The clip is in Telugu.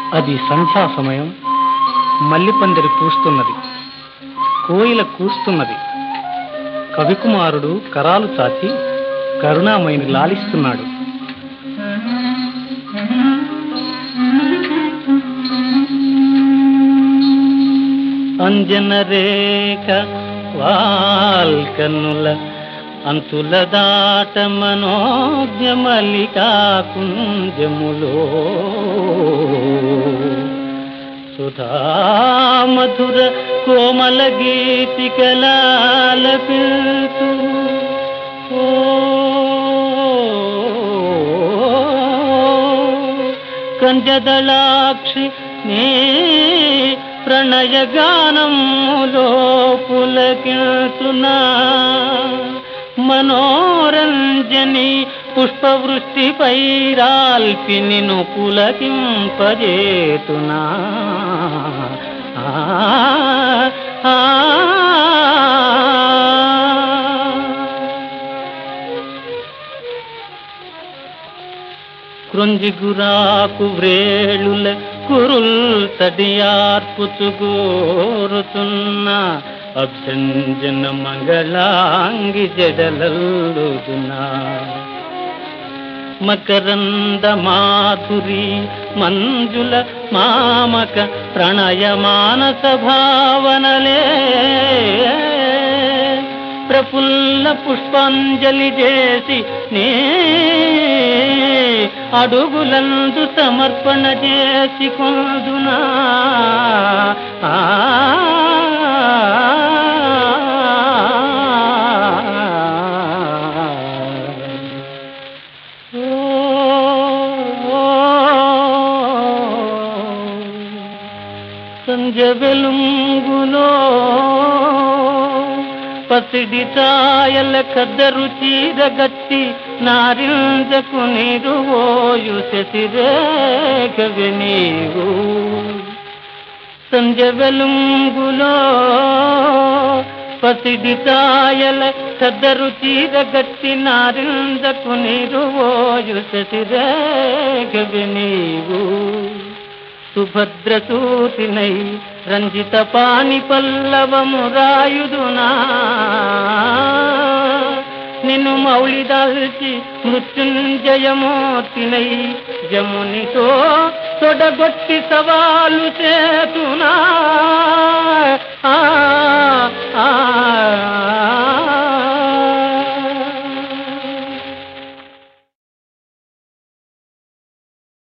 అది సంధ్యా సమయం మల్లిపందిరి పూస్తున్నది కోయిల కూస్తున్నది కవికుమారుడు కరాలు చాచి కరుణామయిని లాలిస్తున్నాడు అంజన రేఖ వాల్కన్నుల అంతుల దాట మనోజ్ఞమలికా కుంజములో సుధామధుర కోమల గీతికలాలపిల్తూ ఓ కంజదళాక్షి నీ ప్రణయగానములో పులకిల్తున్నా మనోరంజని పుష్పవృష్టిపై రాల్పి నిన్ను పులకింపజేతునా ఆ, ఆ, కృంజిగురాకు వ్రేళుల కురుల్ తడియార్పుచుగోరుతున్న అభ్యంజన మంగళాంగి జడలల్లుదునా మకరంద మాధురి మంజుల మామక ప్రణయ మానస భావనలే ప్రఫుల్ల పుష్పాంజలి చేసి నే అడుగులందు సమర్పణ చేసి కొందునా ఆ సంజ వెలుంగులో పసిడి ఛాయల కద్దరు చీరగట్టి నారింజకు నీరు ఓయు శశిరేఖవి నీవు సంజ వెలుంగులో పసిడి ఛాయల కద్దరు చీరగట్టి నారింజకు నీరు ఓయు శశిరేఖవి నీవు సుభద్రసూతినై రంజిత పాని పల్లవము రాయుదునా నిన్ను మౌళిదాల్చి మృత్యుంజయమూర్తినై జమునితో తొడగొట్టి సవాలు చేతునా ఆ, ఆ, ఆ.